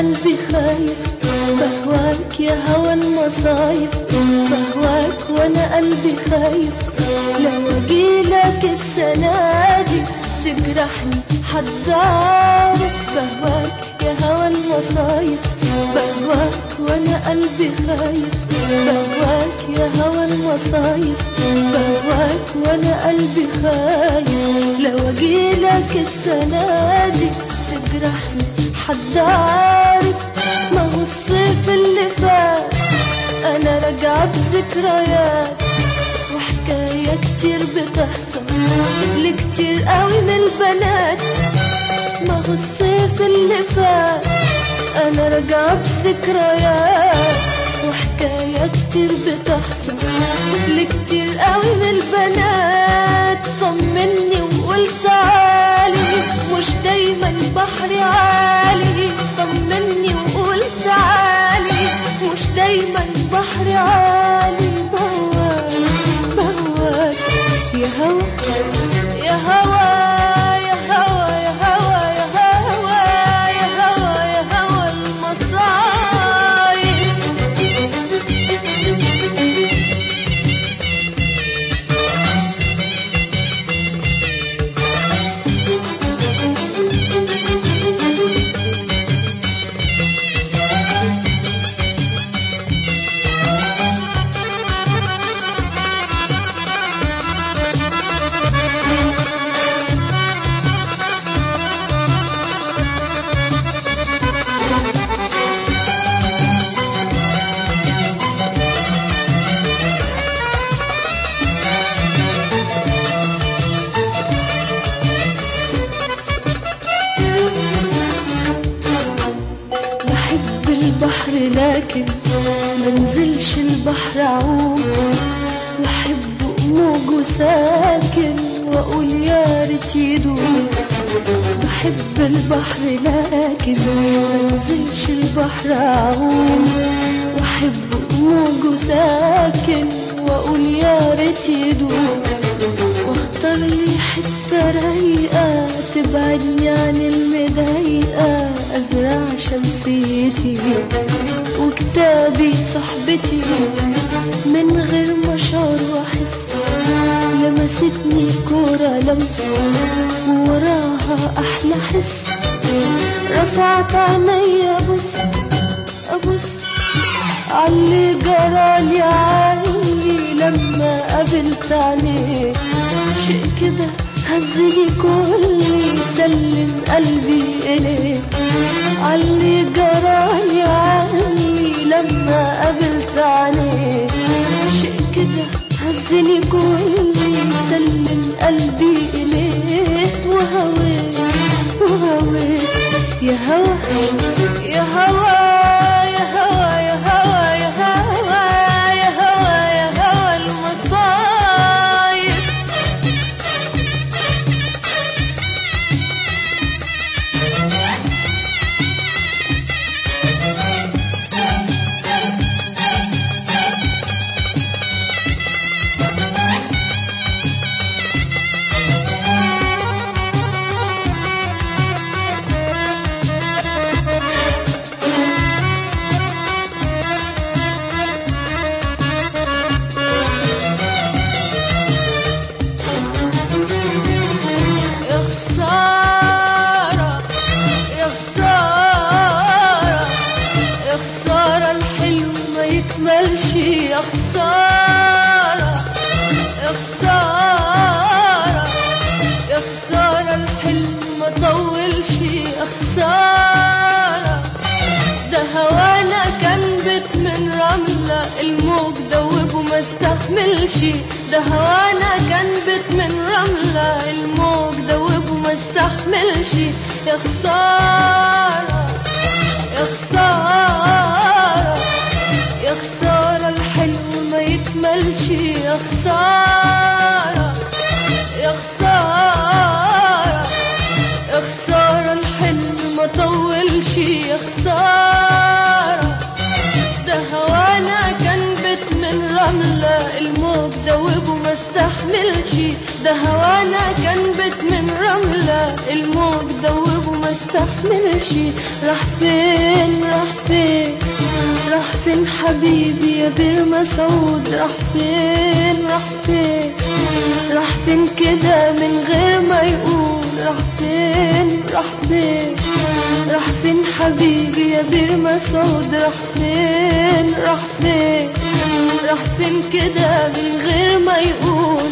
قلبي خايف بهواك يا هوى المصايب بهواك وانا قلبي خايف لو اجيلك السنة دي تجرحني حد عارف بهواك يا هوى المصايف بهواك وانا قلبي خايف بهواك يا هوى المصايف بهواك وانا قلبي خايف لو اجيلك السنة دي تجرحني حد عارف ما هو الصيف اللي فات انا راجعة بذكريات وحكاية كتير بتحصل لكتير قوي من البنات ما هو الصيف اللي فات انا راجعة بذكريات وحكاية كتير بتحصل لكتير قوي من البنات طمني وقول تعالي مش دايما بحري عالي طمني وقول تعالي مش دايما بحري عالي بواك بواك يا هوا يا هوا يا هوا يا هوا يا هوا يا هوا يا هوا المصايب بحب البحر لكن منزلش البحر اعوم واحب موجه ساكن واقول يا ريت يدوم بحب البحر لكن منزلش البحر اعوم واحب موجه ساكن واقول يا ريت يدوم واختار لي حتة رايقة تبعدني عن المضايقة أزرع شمسيتي وكتابي صحبتي من غير ما أشعر وأحس لمستني كورة لمس ووراها أحلى حس رفعت عيني أبص أبص عاللي جرالي عالي لما قابلت عليه شيء كده هزني كلي سلم قلبي إليه عاللي جرالي عالي لما قابلت عليه شيء كده هزني كلي سلم قلبي إليه وهويت وهويت يا هوا يا هوا يا هوا يا هوا يا هوا يا هوا يا هوا المصايب يا خسارة يا خسارة يا خسارة الحلم ما يكملش يا خسارة يا خسارة يا خسارة الحلم ما طولش يا خسارة ده هوانا كان بيت من رملة الموج دوب وما استحملش ده هوانا كان بيت من رملة الموج دوب وما استحملش يا خسارة يا خسارة يا خسارة الحلم ما يكملش يا خسارة يا خسارة يا خسارة الحلم ما طولش يا خسارة ده هوانا كان بيت من رملة الموج دوب وما استحملش ده هوانا كان بيت من رملة الموج دوبه ما استحملش راح فين راح فين راح فين حبيبي يا بير مسعود راح فين راح فين راح فين كده من غير ما يقول راح فين راح فين راح فين حبيبي يا بير مسعود راح فين راح فين راح فين كده من غير ما يقول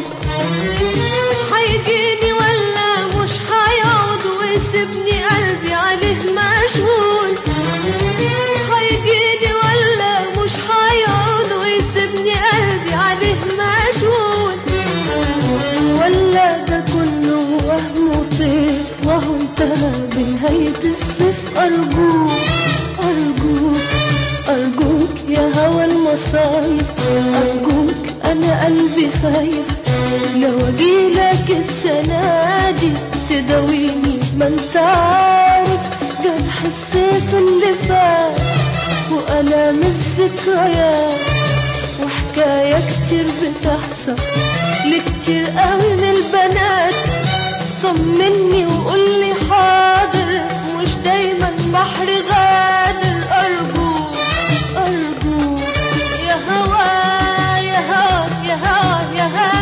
هيجيني ولا مش هيقعد ويسيبني قلبي عليه مشغول هيجيني ولا مش هيقعد ويسيبني قلبي عليه مشغول ولا ده كله وهم وطيف وهو انتهى بنهاية الصيف أرجوك أرجوك أرجوك يا هوى المصايف أرجوك أنا قلبي خايف لو أجيلك السنة دي تداويني ما انت عارف جرح الصيف اللي فات وألام الذكريات وحكاية كتير بتحصل لكتير قوي من البنات طمني وقولي حاضر مش دايما بحر غادر أرجوك أرجوك يا هوا يا هوا يا هوا يا هوا